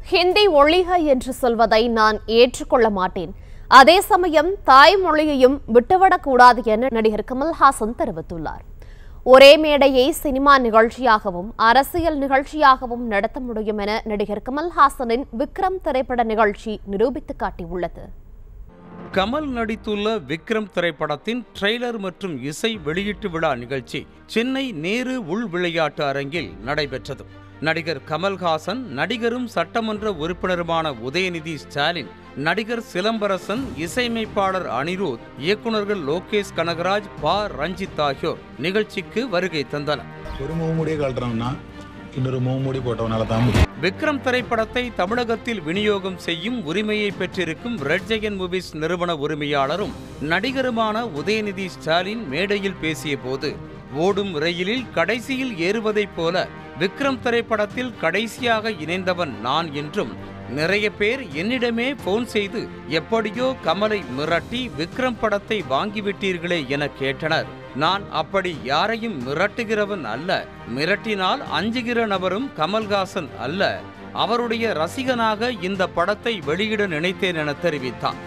ஹிந்தி ஒழிக என்று சொல்வதை நான் ஏற்றுக்கொள்ள மாட்டேன் அதே சமயம் தாய்மொழியையும் விட்டுவிடக்கூடாது என நடிகர் கமல்ஹாசன் தெரிவித்துள்ளார் ஒரே மேடையை சினிமா நிகழ்ச்சியாகவும் அரசியல் நிகழ்ச்சியாகவும் நடத்த முடியும் என நடிகர் கமல்ஹாசனின் விக்ரம் திரைப்பட நிகழ்ச்சி நிரூபித்து காட்டியுள்ளது கமல் நடித்துள்ள விக்ரம் திரைப்படத்தின் ட்ரெய்லர் மற்றும் இசை வெளியீட்டு விழா நிகழ்ச்சி சென்னை நேரு உள் விளையாட்டு அரங்கில் நடைபெற்றது நடிகர் கமல்ஹாசன் நடிகரும் சட்டமன்ற உறுப்பினருமான உதயநிதி ஸ்டாலின் நடிகர் சிலம்பரசன் இசையமைப்பாளர் அனிருத் இயக்குநர்கள் லோகேஷ் கனகராஜ் பா ரஞ்சித் ஆகியோர் நிகழ்ச்சிக்கு வருகை தந்தனர் ஒரு முகமூடியை கழட்டுறோம்னா இன்னொரு முகமூடி போட்டவனால தான் முடியும் விக்ரம் திரைப்படத்தை தமிழகத்தில் விநியோகம் செய்யும் உரிமையை பெற்றிருக்கும் ரெட் ஜெயன் மூவிஸ் நிறுவன உரிமையாளரும் நடிகருமான உதயநிதி ஸ்டாலின் மேடையில் பேசிய போது ஓடும் ரயிலில் கடைசியில் ஏறுவதைப் போல விக்ரம் திரைப்படத்தில் கடைசியாக இணைந்தவன் நான் என்றும் நிறைய பேர் என்னிடமே போன் செய்து எப்படியோ கமலை மிரட்டி விக்ரம் படத்தை வாங்கிவிட்டீர்களே என கேட்டனர் நான் அப்படி யாரையும் மிரட்டுகிறவன் அல்ல மிரட்டினால் அஞ்சுகிற நபரும் கமல்ஹாசன் அல்ல அவருடைய ரசிகனாக இந்த படத்தை வெளியிட நினைத்தேன் என தெரிவித்தார்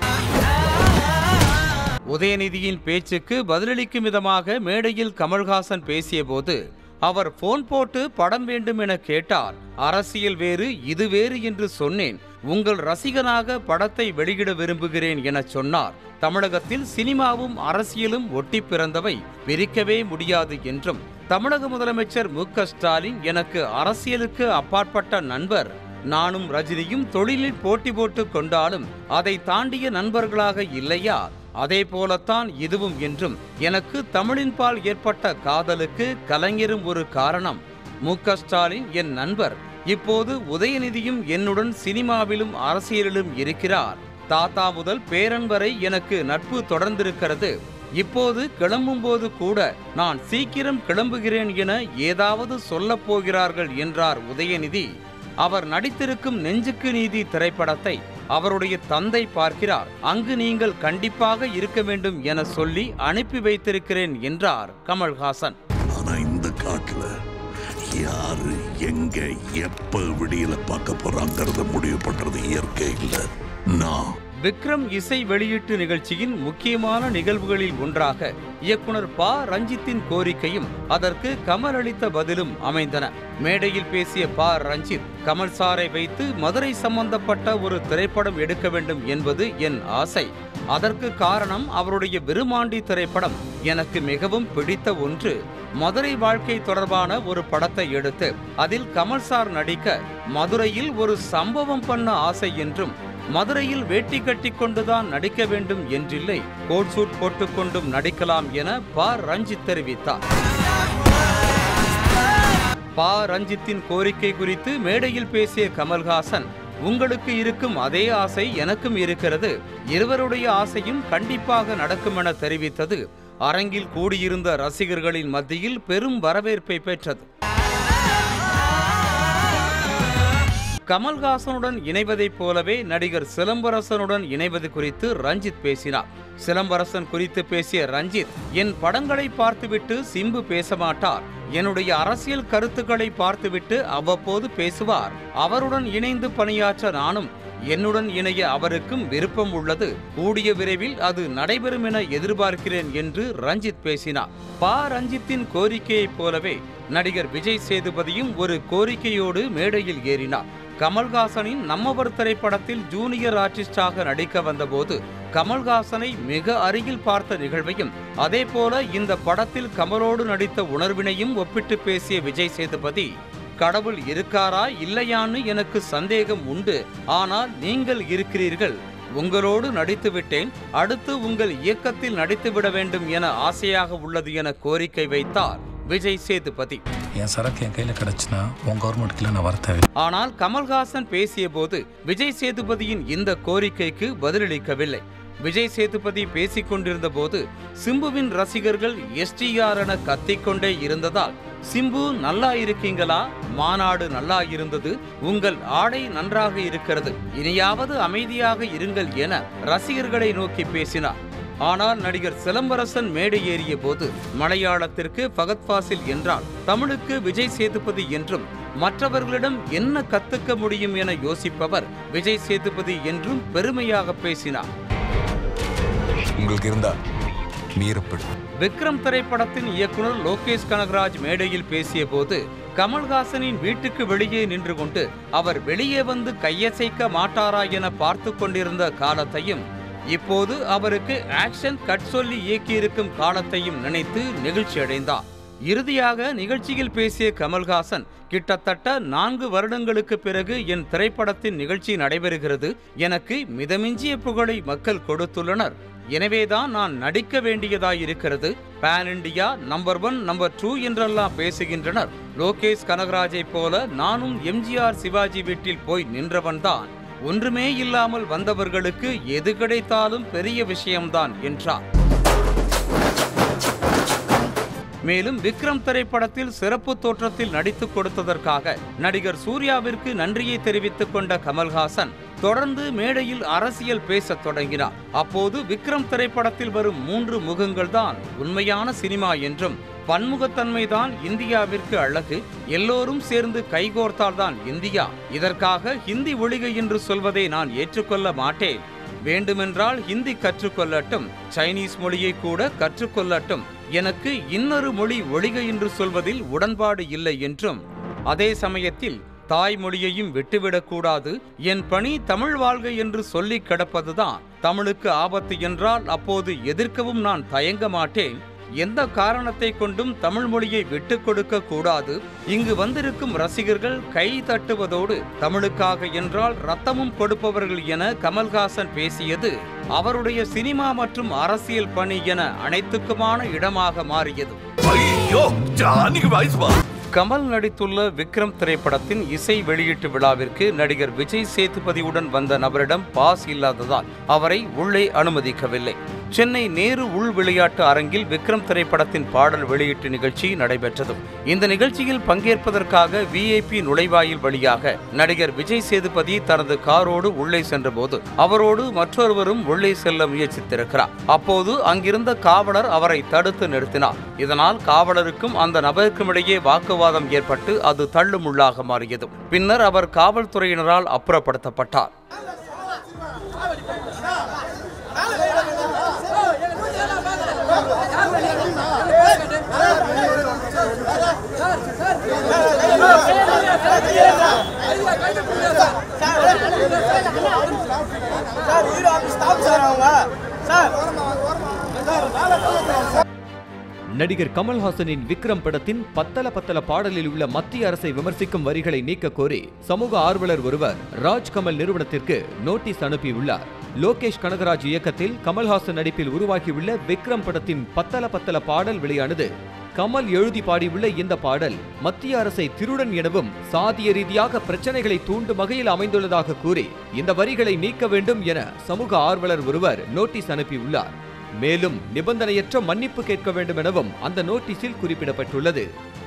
உதயநிதியின் பேச்சுக்கு பதிலளிக்கும் விதமாக மேடையில் கமல்ஹாசன் பேசியபோது அவர் போன் போட்டு படம் வேண்டும் என கேட்டார் அரசியல் வேறு இது வேறு என்று சொன்னேன் உங்கள் ரசிகனாக படத்தை வெளியிட விரும்புகிறேன் என சொன்னார் தமிழகத்தில் சினிமாவும் அரசியலும் ஒட்டி பிறந்தவை பிரிக்கவே முடியாது என்றும் தமிழக முதலமைச்சர் மு க ஸ்டாலின் எனக்கு அரசியலுக்கு அப்பாற்பட்ட நண்பர் நானும் ரஜினியும் தொழிலில் போட்டி போட்டு கொண்டாலும் அதை தாண்டிய நண்பர்களாக இல்லையா அதே போலத்தான் இதுவும் என்றும் எனக்கு தமிழின் பால் ஏற்பட்ட காதலுக்கு கலைஞரும் ஒரு காரணம் மு க ஸ்டாலின் என் நண்பர் இப்போது உதயநிதியும் என்னுடன் சினிமாவிலும் அரசியலிலும் இருக்கிறார் தாத்தா முதல் பேரன் வரை எனக்கு நட்பு தொடர்ந்திருக்கிறது இப்போது கிளம்பும்போது கூட நான் சீக்கிரம் கிளம்புகிறேன் என ஏதாவது சொல்லப் போகிறார்கள் என்றார் உதயநிதி அவர் நடித்திருக்கும் நெஞ்சுக்கு நீதி திரைப்படத்தை அவருடைய தந்தை பார்க்கிறார் அங்கு நீங்கள் கண்டிப்பாக இருக்க வேண்டும் என சொல்லி அனுப்பி வைத்திருக்கிறேன் என்றார் கமல்ஹாசன் ஆனா இந்த காட்டுல யாரு எங்க எப்ப விடியல பார்க்க போறாங்கிறத முடிவு பண்றது இயற்கை இல்ல நான் விக்ரம் இசை வெளியீட்டு நிகழ்ச்சியின் முக்கியமான நிகழ்வுகளில் ஒன்றாக இயக்குனர் பா ரஞ்சித்தின் கோரிக்கையும் அதற்கு கமல் அளித்த பதிலும் அமைந்தன மேடையில் பேசிய பா ரஞ்சித் கமல் சாரை வைத்து மதுரை சம்பந்தப்பட்ட ஒரு திரைப்படம் எடுக்க வேண்டும் என்பது என் ஆசை அதற்கு காரணம் அவருடைய விருமாண்டி திரைப்படம் எனக்கு மிகவும் பிடித்த ஒன்று மதுரை வாழ்க்கை தொடர்பான ஒரு படத்தை எடுத்து அதில் கமல் சார் நடிக்க மதுரையில் ஒரு சம்பவம் பண்ண ஆசை என்றும் மதுரையில் வேட்டி கட்டிக் கொண்டுதான் நடிக்க வேண்டும் என்றில்லை கோட் சூட் போட்டுக்கொண்டும் நடிக்கலாம் என பா ரஞ்சித் தெரிவித்தார் பா ரஞ்சித்தின் கோரிக்கை குறித்து மேடையில் பேசிய கமல்ஹாசன் உங்களுக்கு இருக்கும் அதே ஆசை எனக்கும் இருக்கிறது இருவருடைய ஆசையும் கண்டிப்பாக நடக்கும் என தெரிவித்தது அரங்கில் கூடியிருந்த ரசிகர்களின் மத்தியில் பெரும் வரவேற்பை பெற்றது கமல்ஹாசனுடன் இணைவதைப் போலவே நடிகர் சிலம்பரசனுடன் இணைவது குறித்து ரஞ்சித் பேசினார் சிலம்பரசன் குறித்து பேசிய ரஞ்சித் என் படங்களை பார்த்துவிட்டு சிம்பு பேச மாட்டார் என்னுடைய அரசியல் கருத்துக்களை பார்த்துவிட்டு அவ்வப்போது பேசுவார் அவருடன் இணைந்து பணியாற்ற நானும் என்னுடன் இணைய அவருக்கும் விருப்பம் உள்ளது கூடிய விரைவில் அது நடைபெறும் என எதிர்பார்க்கிறேன் என்று ரஞ்சித் பேசினார் பா ரஞ்சித்தின் கோரிக்கையைப் போலவே நடிகர் விஜய் சேதுபதியும் ஒரு கோரிக்கையோடு மேடையில் ஏறினார் கமல்ஹாசனின் நம்மவர் திரைப்படத்தில் ஜூனியர் ஆர்டிஸ்டாக நடிக்க வந்தபோது கமல்ஹாசனை மிக அருகில் பார்த்த நிகழ்வையும் அதேபோல இந்த படத்தில் கமலோடு நடித்த உணர்வினையும் ஒப்பிட்டு பேசிய விஜய் சேதுபதி கடவுள் இருக்காரா இல்லையான்னு எனக்கு சந்தேகம் உண்டு ஆனால் நீங்கள் இருக்கிறீர்கள் உங்களோடு நடித்து விட்டேன் அடுத்து உங்கள் இயக்கத்தில் நடித்துவிட வேண்டும் என ஆசையாக உள்ளது என கோரிக்கை வைத்தார் விஜய் சேதுபதி என் சரக்கு என் கையில் கிடச்சுன்னா உன் கவர்மெண்ட்டுக்குள்ள நான் வர தேவை ஆனால் கமல்ஹாசன் பேசியபோது விஜய் சேதுபதியின் இந்த கோரிக்கைக்கு பதிலளிக்கவில்லை விஜய் சேதுபதி பேசிக் கொண்டிருந்த போது சிம்புவின் ரசிகர்கள் எஸ்டிஆர் என கத்திக்கொண்டே இருந்ததால் சிம்பு நல்லா இருக்கீங்களா மாநாடு நல்லா இருந்தது உங்கள் ஆடை நன்றாக இருக்கிறது இனியாவது அமைதியாக இருங்கள் என ரசிகர்களை நோக்கி பேசினார் ஆனால் நடிகர் சிலம்பரசன் மேடை ஏறிய போது மலையாளத்திற்கு ஃபகத் ஃபாசில் என்றால் தமிழுக்கு விஜய் சேதுபதி என்றும் மற்றவர்களிடம் என்ன கத்துக்க முடியும் என யோசிப்பவர் விஜய் சேதுபதி என்றும் பெருமையாக பேசினார் உங்களுக்கு இருந்தா மீறப்படு விக்ரம் திரைப்படத்தின் இயக்குனர் லோகேஷ் கனகராஜ் மேடையில் பேசிய போது கமல்ஹாசனின் வீட்டுக்கு வெளியே நின்று கொண்டு அவர் வெளியே வந்து கையசைக்க மாட்டாரா என பார்த்து கொண்டிருந்த காலத்தையும் இப்போது அவருக்கு ஆக்ஷன் கட் சொல்லி இயக்கியிருக்கும் காலத்தையும் நினைத்து நெகிழ்ச்சி அடைந்தார் இறுதியாக நிகழ்ச்சியில் பேசிய கமல்ஹாசன் கிட்டத்தட்ட நான்கு வருடங்களுக்கு பிறகு என் திரைப்படத்தின் நிகழ்ச்சி நடைபெறுகிறது எனக்கு மிதமிஞ்சிய புகழை மக்கள் கொடுத்துள்ளனர் எனவேதான் நான் நடிக்க வேண்டியதாயிருக்கிறது pan India number one number two என்றெல்லாம் பேசுகின்றனர் லோகேஷ் கனகராஜைப் போல நானும் எம்ஜிஆர் சிவாஜி வீட்டில் போய் நின்றவன்தான் ஒன்றுமே இல்லாமல் வந்தவர்களுக்கு எது கிடைத்தாலும் பெரிய விஷயம்தான் என்றார் மேலும் விக்ரம் திரைப்படத்தில் சிறப்பு தோற்றத்தில் நடித்துக் கொடுத்ததற்காக நடிகர் சூர்யாவிற்கு நன்றியை தெரிவித்துக் கொண்ட கமல்ஹாசன் தொடர்ந்து மேடையில் அரசியல் பேசத் தொடங்கினார் அப்போது விக்ரம் திரைப்படத்தில் வரும் மூன்று முகங்கள் தான் உண்மையான சினிமா என்றும் பன்முகத்தன்மைதான் இந்தியாவிற்கு அழகு எல்லோரும் சேர்ந்து கைகோர்த்தால்தான் இந்தியா இதற்காக ஹிந்தி ஒழிகை என்று சொல்வதை நான் ஏற்றுக்கொள்ள மாட்டேன் வேண்டுமென்றால் ஹிந்தி கற்றுக்கொள்ளட்டும் சைனீஸ் மொழியை கூட கற்றுக்கொள்ளட்டும் எனக்கு இன்னொரு மொழி ஒழிக என்று சொல்வதில் உடன்பாடு இல்லை என்றும் அதே சமயத்தில் தாய்மொழியையும் விட்டுவிடக்கூடாது என் பணி தமிழ் வாழ்க என்று சொல்லி கிடப்பதுதான் தமிழுக்கு ஆபத்து என்றால் அப்போது எதிர்க்கவும் நான் தயங்க மாட்டேன் எந்த காரணத்தை கொண்டும் தமிழ் மொழியை விட்டுக் கொடுக்க கூடாது இங்கு வந்திருக்கும் ரசிகர்கள் கை தட்டுவதோடு தமிழுக்காக என்றால் ரத்தமும் கொடுப்பவர்கள் என கமல்ஹாசன் பேசியது அவருடைய சினிமா மற்றும் அரசியல் பணி என அனைத்துக்குமான இடமாக மாறியது ஐயோ ஜானிக்கு வாய்ஸ் கமல் நடித்துள்ள விக்ரம் திரைப்படத்தின் இசை வெளியீட்டு விழாவிற்கு நடிகர் விஜய் சேதுபதியுடன் வந்த நபரிடம் பாஸ் இல்லாததால் அவரை உள்ளே அனுமதிக்கவில்லை சென்னை நேரு உள் விளையாட்டு அரங்கில் விக்ரம் திரைப்படத்தின் பாடல் வெளியீட்டு நிகழ்ச்சி நடைபெற்றது இந்த நிகழ்ச்சியில் பங்கேற்பதற்காக விஐபி நுழைவாயில் வழியாக நடிகர் விஜய் சேதுபதி தனது காரோடு உள்ளே சென்றபோது அவரோடு மற்றொருவரும் உள்ளே செல்ல முயற்சித்திருக்கிறார் அப்போது அங்கிருந்த காவலர் அவரை தடுத்து நிறுத்தினார் இதனால் காவலருக்கும் அந்த நபருக்கும் இடையே வாக்குவாதம் ஏற்பட்டு அது தள்ளுமுள்ளாக மாறியது பின்னர் அவர் காவல்துறையினரால் அப்புறப்படுத்தப்பட்டார் sir hero office staff sir அவங்க சார் நடிகர் கமல்ஹாசனின் விக்ரம் படத்தின் பத்தல பத்தல பாடலில் உள்ள மத்திய அரசை விமர்சிக்கும் வரிகளை நீக்க கோரி சமூக ஆர்வலர் ஒருவர் ராஜ்கமல் நிறுவனத்திற்கு நோட்டீஸ் அனுப்பியுள்ளார் லோகேஷ் கனகராஜ் இயக்கத்தில் கமல்ஹாசன் நடிப்பில் உருவாகியுள்ள விக்ரம் படத்தின் பத்தல பத்தல பாடல் வெளியானது கமல் எழுதி பாடியுள்ள இந்த பாடல் மத்திய அரசை திருடன் எனவும் சாதிய ரீதியாக பிரச்சனைகளை தூண்டும் வகையில் அமைந்துள்ளதாக கூறி இந்த வரிகளை நீக்க வேண்டும் என சமூக ஆர்வலர் ஒருவர் நோட்டீஸ் அனுப்பியுள்ளார் மேலும் நிபந்தனையற்ற மன்னிப்பு கேட்க வேண்டும் எனவும் அந்த நோட்டீஸில் குறிப்பிடப்பட்டுள்ளது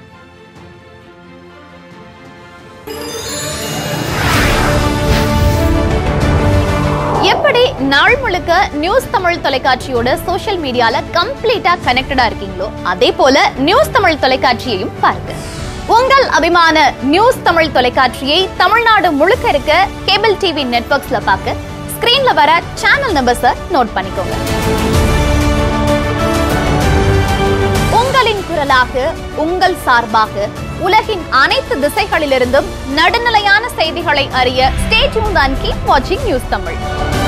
எப்படி நாள் முழுக்க நியூஸ் தமிழ் தொலைக்காட்சியோட சோஷியல் மீடியால கம்ப்ளீட்டா கனெக்டடா இருக்கீங்களோ அதே போல நியூஸ் தமிழ் தொலைக்காட்சியையும் பாருங்க உங்கள் அபிமான நியூஸ் தமிழ் தொலைக்காட்சியை தமிழ்நாடு முழுக்க இருக்க கேபிள் டிவி நெட்வொர்க்ஸ்ல பார்க்க ஸ்கிரீன்ல வர சேனல் நம்பர்ஸை நோட் பண்ணிக்கோங்க உங்களின் குரலாக உங்கள் சார்பாக உலகின் அனைத்து திசைகளிலிருந்தும் நடுநிலையான செய்திகளை அறிய ஸ்டே டியூன் அண்ட் கீப் வாட்சிங் நியூஸ் தமிழ்